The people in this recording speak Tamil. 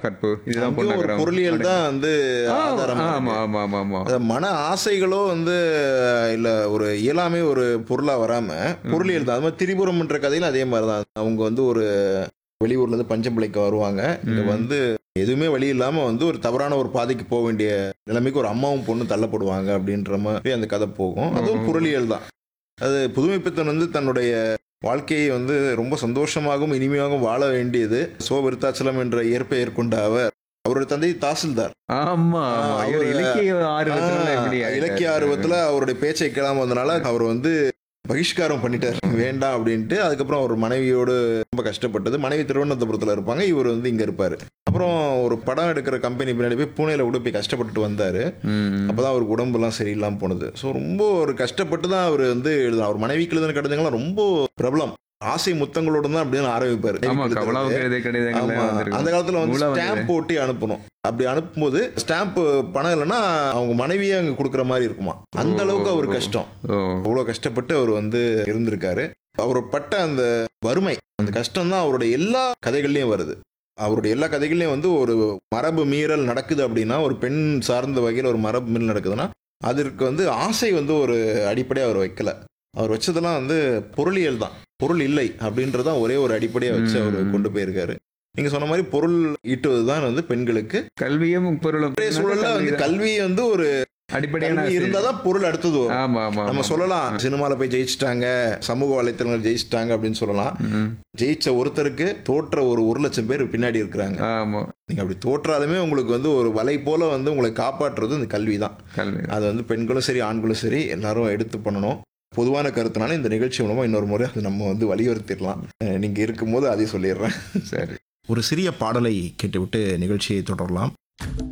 கற்பு இதுதான் அங்கேயும் ஒரு பொண்ணாக்குறோம் பொருளியல் தான் வந்து ஆதாரமா ஆமா இருக்கு. ஆமா ஆமா ஆமா அது மன ஆசைகளோ வந்து இல்ல ஒரு இயலாமே ஒரு பொருளா வராம பொருளியல் தான் அது மாதிரி திரிபுரம்ன்ற கதையில அதே மாதிரி தான் அவங்க வந்து ஒரு வெளியூர்ல இருந்து பஞ்சம்பிளைக்கு வருவாங்க இங்க ம். வந்து எதுவுமே வழி இல்லாம வந்து ஒரு தவறான ஒரு பாதைக்கு போக வேண்டிய நிலைமைக்கு ஒரு அம்மாவும் பொண்ணு தள்ளப்படுவாங்க அப்படின்ற மாதிரி அந்த கதை போகும் அதுவும் ம். பொருளியல் தான் அது புதுமைப்பித்தன் வந்து தன்னுடைய வாழ்க்கையை வந்து ரொம்ப சந்தோஷமாகவும் இனிமையாகவும் வாழ வேண்டியது சோ விருத்தாச்சலம் என்ற இயற்பெயர் கொண்ட அவர் அவருடைய தந்தை தாசில்தார் ஆமா ஆமா ஆ, இவர் அவரு- இலக்கிய ஆர்வத்துல எப்படி ஆ, ஆயிட்டாரு? இலக்கிய ஆர்வத்துல அவருடைய பேச்சை கேளாம வந்தனால அவர் வந்து பகிஷ்காரம் பண்ணிட்டார் வேண்டாம் அப்படின்ட்டு அதுக்கப்புறம் அவர் மனைவியோடு ரொம்ப கஷ்டப்பட்டது மனைவி திருவனந்தபுரத்துல இருப்பாங்க இவர் வந்து இங்க இருப்பாரு அப்புறம் ஒரு படம் எடுக்கிற கம்பெனி பின்னாடி போய் பூனேல கூட போய் கஷ்டப்பட்டுட்டு வந்தாரு ம். அப்பதான் அவருக்கு உடம்புலாம் சரியில்லாம போனது ஸோ ரொம்ப ஒரு கஷ்டப்பட்டு தான் அவர் வந்து எழுதலாம் அவர் மனைவிக்கு எழுதின கடிதங்கள்லாம் ரொம்ப பிரபலம் ஆசை முத்தங்களோட தான் அப்படின்னு ஆரம்பிப்பாரு ஆமா எழுதுறது. கவலாவுக்கு எழுதிய கடிதங்கள்ல ஆமா. வந்திருக்கு. அந்த காலத்துல வந்து நூலா வந்தது. ஸ்டாம்ப் போட்டு அனுப்பணும் அப்படி அனுப்பும்போது ஸ்டாம்ப் பணம் இல்லைன்னா அவங்க மனைவியே அங்க கொடுக்குற மாதிரி இருக்குமா அந்த அளவுக்கு அவர் கஷ்டம் ஓ அவ்வளோ கஷ்டப்பட்டு அவர் வந்து இருந்திருக்காரு அவர் பட்ட அந்த வறுமை அந்த கஷ்டம் தான் அவருடைய எல்லா கதைகள்லயும் வருது அவருடைய எல்லா கதைகள்லயும் வந்து ஒரு மரபு மீறல் நடக்குது அப்படின்னா ஒரு பெண் சார்ந்த வகையில் ஒரு மரபு மீறல் நடக்குதுன்னா அதற்கு வந்து ஆசை வந்து ஒரு அடிப்படையாக அவர் வைக்கல அவர் வச்சதெல்லாம் வந்து பொருளியல் தான் பொருள் இல்லை அப்படின்றதான் ஒரே ஒரு அடிப்படையாக வச்சு அவர் ம். கொண்டு போயிருக்காரு நீங்க சொன்ன மாதிரி பொருள் ஈட்டுவது தான் வந்து பெண்களுக்கு கல்வியும் பொருளும் இன்றைய சூழல்ல வந்து கல்வி வந்து ஒரு அடிப்படையான கல்வி இருந்தாதான் பொருள் அடுத்தது வரும் ஆமா ஆமா நம்ம ஆமா. சொல்லலாம் சினிமால போய் ஜெயிச்சிட்டாங்க சமூக வலைத்தளங்கள் ஜெயிச்சிட்டாங்க அப்படின்னு சொல்லலாம் ம். ஜெயிச்ச ஒருத்தருக்கு தோற்ற ஒரு ஒரு லட்சம் பேர் பின்னாடி இருக்கிறாங்க ஆமா நீங்க அப்படி தோற்றாலுமே உங்களுக்கு வந்து ஒரு வலை போல வந்து உங்களை காப்பாற்றுறது இந்த கல்வி தான் கல்வி அது வந்து பெண்களும் சரி ஆண்களும் சரி எல்லாரும் எடுத்து பண்ணணும் பொதுவான கருத்துனால இந்த நிகழ்ச்சி மூலமா இன்னொரு முறை அது நம்ம வந்து வலியுறுத்திடலாம் அஹ் நீங்க இருக்கும்போது அதையும் சொல்லிடுறேன் சரி ஒரு சிறிய பாடலை கேட்டுவிட்டு நிகழ்ச்சியை தொடரலாம்